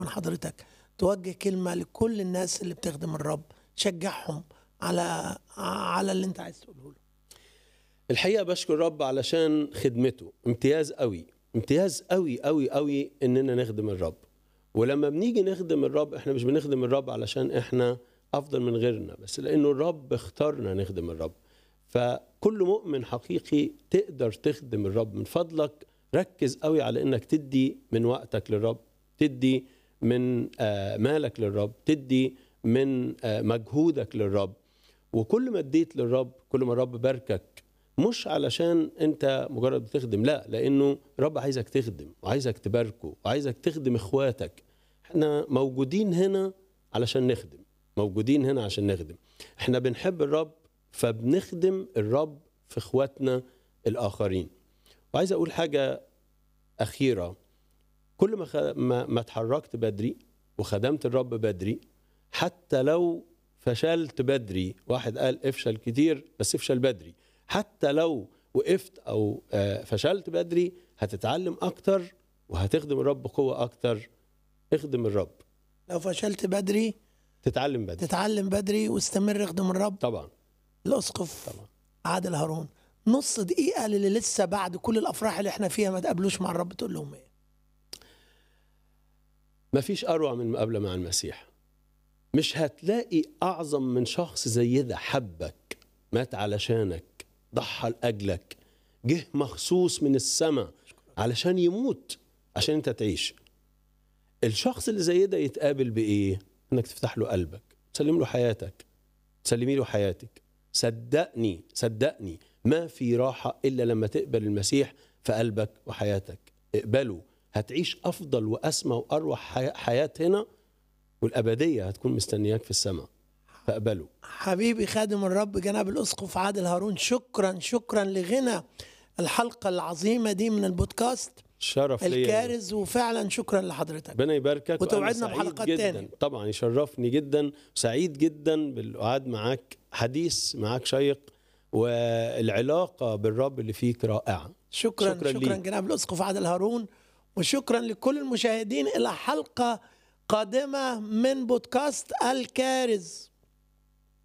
من حضرتك توجه كلمة لكل الناس اللي بتخدم الرب شجعهم على على اللي انت عايز تقوله له الحقيقه بشكر الرب علشان خدمته امتياز قوي امتياز قوي قوي قوي اننا نخدم الرب ولما بنيجي نخدم الرب احنا مش بنخدم الرب علشان احنا افضل من غيرنا بس لانه الرب اختارنا نخدم الرب فكل مؤمن حقيقي تقدر تخدم الرب من فضلك ركز قوي على انك تدي من وقتك للرب تدي من آه، مالك للرب تدي من آه، مجهودك للرب وكل ما اديت للرب كل ما الرب باركك مش علشان انت مجرد بتخدم لا لانه الرب عايزك تخدم وعايزك تباركه وعايزك تخدم اخواتك احنا موجودين هنا علشان نخدم موجودين هنا عشان نخدم احنا بنحب الرب فبنخدم الرب في اخواتنا الاخرين وعايز اقول حاجه اخيره كل ما خ... ما, ما اتحركت بدري وخدمت الرب بدري حتى لو فشلت بدري واحد قال افشل كتير بس افشل بدري حتى لو وقفت او آه، فشلت بدري هتتعلم اكتر وهتخدم الرب بقوه اكتر اخدم الرب لو فشلت بدري تتعلم بدري تتعلم بدري واستمر اخدم الرب طبعا الاسقف طبعا عادل هارون نص دقيقة للي لسه بعد كل الأفراح اللي احنا فيها ما تقابلوش مع الرب تقول لهم ايه؟ مفيش اروع من المقابله مع المسيح مش هتلاقي اعظم من شخص زي ده حبك مات علشانك ضحى لاجلك جه مخصوص من السماء علشان يموت عشان انت تعيش الشخص اللي زي ده يتقابل بايه انك تفتح له قلبك تسلم له حياتك تسلمي له حياتك صدقني صدقني ما في راحه الا لما تقبل المسيح في قلبك وحياتك اقبله هتعيش افضل واسمى واروح حي- حياه هنا والابديه هتكون مستنياك في السماء فاقبله حبيبي خادم الرب جناب الأسقف عادل هارون شكرا شكرا لغنى الحلقة العظيمة دي من البودكاست شرف ليا الكارز وفعلا شكرا لحضرتك ربنا يباركك وتوعدنا وأنا سعيد بحلقات جدا تاني. طبعا يشرفني جدا سعيد جدا بالقعاد معاك حديث معاك شيق والعلاقه بالرب اللي فيك رائعه شكرا شكراً شكرا, شكرا ليك. جناب الأسقف عادل هارون وشكرا لكل المشاهدين إلى حلقة قادمة من بودكاست الكارز